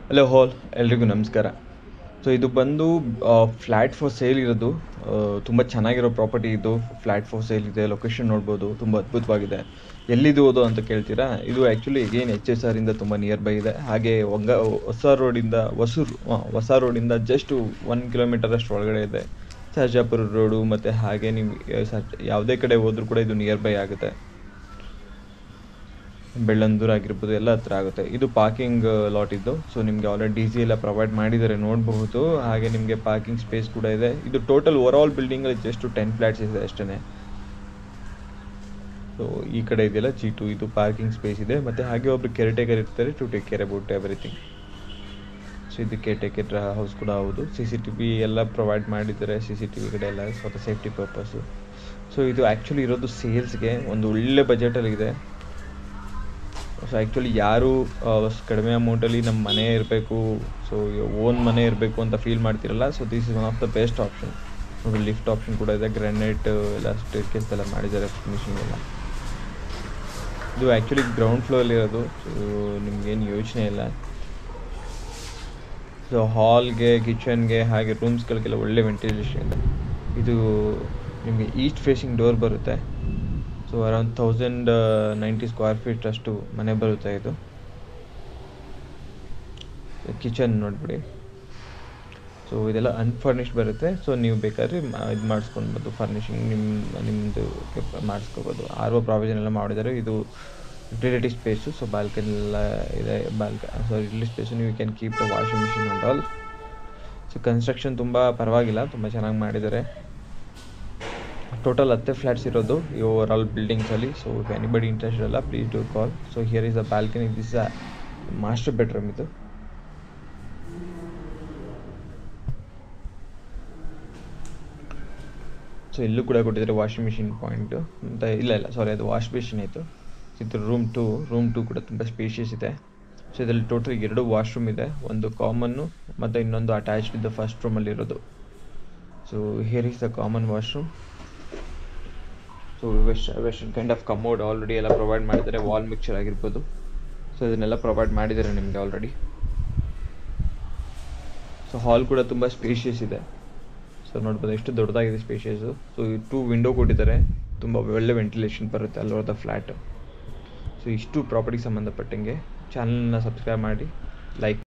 hello ಹಾಲ್ ಎಲ್ರಿಗೂ ನಮಸ್ಕಾರ so ಇದು ಬಂದು ಫ್ಲ್ಯಾಟ್ ಫಾರ್ ಸೇಲ್ ಇರೋದು ತುಂಬ ಚೆನ್ನಾಗಿರೋ ಪ್ರಾಪರ್ಟಿ ಇದು ಫ್ಲ್ಯಾಟ್ ಫಾರ್ ಸೇಲ್ ಇದೆ ಲೊಕೇಶನ್ ನೋಡ್ಬೋದು ತುಂಬ ಅದ್ಭುತವಾಗಿದೆ ಎಲ್ಲಿದು ಅದು ಅಂತ ಕೇಳ್ತೀರಾ ಇದು ಆ್ಯಕ್ಚುಲಿ ಏನು ಎಚ್ ಎಸ್ ಆರಿಂದ ತುಂಬ ನಿಯರ್ ಬೈ ಇದೆ ಹಾಗೆ ಒಂಗ ಹೊಸ ರೋಡಿಂದ ಹೊಸೂರು ಆ, ಹೊಸ ರೋಡಿಂದ ಜಸ್ಟ್ ಒನ್ ಕಿಲೋಮೀಟರ್ ಅಷ್ಟು ಒಳಗಡೆ ಇದೆ ಸರ್ಜಾಪುರ ರೋಡು ಮತ್ತು ಹಾಗೆ ನಿಮಗೆ ಸರ್ಜ ಯಾವುದೇ ಕಡೆ ಹೋದ್ರೂ ಕೂಡ ಇದು ನಿಯರ್ ಬೈ ಆಗುತ್ತೆ ಬೆಳ್ಳಂದೂರು ಆಗಿರ್ಬೋದು ಎಲ್ಲ ಹತ್ರ ಆಗುತ್ತೆ ಇದು ಪಾರ್ಕಿಂಗ್ ಲಾಟ್ ಇದ್ದು ಸೊ ನಿಮಗೆ ಆಲ್ರೆಡಿ ಡಿ ಸಿ ಎಲ್ಲ ಪ್ರೊವೈಡ್ ಮಾಡಿದ್ದಾರೆ ನೋಡಬಹುದು ಹಾಗೆ ನಿಮಗೆ ಪಾರ್ಕಿಂಗ್ ಸ್ಪೇಸ್ ಕೂಡ ಇದೆ ಇದು ಟೋಟಲ್ ಓವರ್ ಆಲ್ ಬಿಲ್ಡಿಂಗಲ್ಲಿ ಜಸ್ಟ್ ಟೆನ್ ಫ್ಲ್ಯಾಟ್ಸ್ ಇದೆ ಅಷ್ಟೇ ಸೊ ಈ ಕಡೆ ಇದೆಯಲ್ಲ ಜಿ ಟು ಇದು ಪಾರ್ಕಿಂಗ್ ಸ್ಪೇಸ್ ಇದೆ ಮತ್ತು ಹಾಗೆ ಒಬ್ರು ಕೇರ್ ಟೇಕರ್ ಇರ್ತಾರೆ to take care about everything so ಇದು ಕೇರ್ ಟೇಕರ್ ಹೌಸ್ ಕೂಡ ಹೌದು ಸಿ ಸಿ ಟಿ ವಿ ಎಲ್ಲ ಪ್ರೊವೈಡ್ ಮಾಡಿದ್ದಾರೆ ಸಿ ಸಿ ಟಿ ವಿ ಕಡೆ ಎಲ್ಲ ಸ್ವಲ್ಪ ಸೇಫ್ಟಿ ಪರ್ಪಸ್ಸು ಸೊ ಇದು ಆ್ಯಕ್ಚುಲಿ ಇರೋದು ಸೇಲ್ಸ್ಗೆ ಒಂದು ಒಳ್ಳೆ ಬಜೆಟಲ್ಲಿದೆ ಸೊ ಆ್ಯಕ್ಚುಲಿ ಯಾರು ಆ, ಕಡಿಮೆ ಅಮೌಂಟಲ್ಲಿ ನಮ್ಮ ಮನೆ ಇರಬೇಕು ಸೊ ಓನ್ ಮನೆ ಇರಬೇಕು ಅಂತ ಫೀಲ್ ಮಾಡ್ತಿರಲ್ಲ so this is one of the best option ನೋಡಿ ಲಿಫ್ಟ್ ಆಪ್ಷನ್ ಕೂಡ ಇದೆ ಗ್ರಾನೈಟ್ ಎಲ್ಲ ಸ್ಟೇರ್ಕೇಸ್ ಎಲ್ಲ ಮಾಡಿದ್ದಾರೆ ಫಿನಿಶಿಂಗ್ ಎಲ್ಲ ಇದು ಆ್ಯಕ್ಚುಲಿ ಗ್ರೌಂಡ್ ಫ್ಲೋರಲ್ಲಿ ಇರೋದು ಸೊ ನಿಮ್ಗೇನು ಯೋಚನೆ ಇಲ್ಲ ಸೊ ಹಾಲ್ಗೆ ಕಿಚನ್ಗೆ ಹಾಗೆ ರೂಮ್ಸ್ಗಳಿಗೆಲ್ಲ ಒಳ್ಳೆ ವೆಂಟಿಲೇಷನ್ ಇದೆ ಇದು ನಿಮಗೆ ಈಸ್ಟ್ ಫೇಸಿಂಗ್ ಡೋರ್ ಬರುತ್ತೆ so around thousand ninety square feet ಅಷ್ಟು ಮನೆ ಬರುತ್ತೆ ಇದು ಕಿಚನ್ ನೋಡ್ಬಿಡಿ ಸೊ ಇದೆಲ್ಲ ಅನ್ಫರ್ನಿಶ್ಡ್ ಬರುತ್ತೆ ಸೊ ನೀವು ಬೇಕಾದ್ರೆ ಇದು ಮಾಡಿಸ್ಕೊಳ್ಬೋದು ಫರ್ನಿಷಿಂಗ್ ನಿಮ್ಮ ನಿಮ್ಮದು ಮಾಡಿಸ್ಕೋಬೋದು ಆರ್ ಒ ಪ್ರಾವಿಷನ್ ಎಲ್ಲ ಮಾಡಿದ್ದಾರೆ ಇದು ಯುಟಿಲಿಟಿ ಸ್ಪೇಸು ಸೊ ಬಾಲ್ಕನಿ ಎಲ್ಲ ಇದೆ ಬಾಲ್ಕ ಸೊ ಯುಟಿಲಿಟಿ ಸ್ಪೇಸು ನೀವು can keep the washing machine and all so construction ತುಂಬ ಪರವಾಗಿಲ್ಲ ತುಂಬ ಚೆನ್ನಾಗಿ ಮಾಡಿದ್ದಾರೆ ಟೋಟಲ್ ಹತ್ತೆ ಫ್ಲ್ಯಾಟ್ಸ್ ಇರೋದು ಈ ಓವರ್ ಆಲ್ ಬಿಲ್ಡಿಂಗ್ಸಲ್ಲಿ ಸೊ ಇಫ್ ಎನಿಬಡಿ ಇಂಟ್ರೆಸ್ಟ್ ಅಲ್ಲ please do call so here is a balcony this a master bedroom ಇದು ಸೊ ಇಲ್ಲೂ ಕೂಡ ಕೊಟ್ಟಿದ್ದಾರೆ ವಾಷಿಂಗ್ ಮಿಷಿನ್ ಪಾಯಿಂಟು ಮತ್ತು ಇಲ್ಲ ಇಲ್ಲ ಸಾರಿ ಅದು ವಾಶ್ ಬೇಸಿನ್ ಆಯಿತು ಇದು ರೂಮ್ ಟು ರೂಮ್ ಟು ಕೂಡ ತುಂಬ ಸ್ಪೇಷಿಯಸ್ ಇದೆ ಸೊ ಇದರಲ್ಲಿ ಟೋಟಲ್ ಎರಡು ವಾಶ್ರೂಮ್ ಇದೆ ಒಂದು ಕಾಮನ್ನು ಮತ್ತು ಇನ್ನೊಂದು ಅಟ್ಯಾಚ್ಡ್ ಇದೆ ಫಸ್ಟ್ ರೂಮಲ್ಲಿರೋದು so here is the common washroom so west western kind of commode already ಎಲ್ಲ ಪ್ರೊವೈಡ್ ಮಾಡಿದ್ದಾರೆ ವಾಲ್ ಮಿಕ್ಚರ್ ಆಗಿರ್ಬೋದು ಸೊ ಇದನ್ನೆಲ್ಲ ಪ್ರೊವೈಡ್ ಮಾಡಿದ್ದಾರೆ ನಿಮಗೆ ಆಲ್ರೆಡಿ ಸೊ ಹಾಲ್ ಕೂಡ ತುಂಬ ಸ್ಪೇಷಿಯಸ್ ಇದೆ ಸೊ ನೋಡ್ಬೋದು ಎಷ್ಟು ದೊಡ್ಡದಾಗಿದೆ ಸ್ಪೇಷಿಯಸ್ಸು ಸೊ ಟೂ ವಿಂಡೋ ಕೊಟ್ಟಿದ್ದಾರೆ ತುಂಬ ಒಳ್ಳೆ ವೆಂಟಿಲೇಷನ್ ಬರುತ್ತೆ ಅಲ್ಲಿರೋದ ಫ್ಲ್ಯಾಟು ಸೊ ಇಷ್ಟು ಪ್ರಾಪರ್ಟಿಗೆ ಸಂಬಂಧಪಟ್ಟಂಗೆ ಚಾನಲ್ನ ಸಬ್ಸ್ಕ್ರೈಬ್ ಮಾಡಿ ಲೈಕ್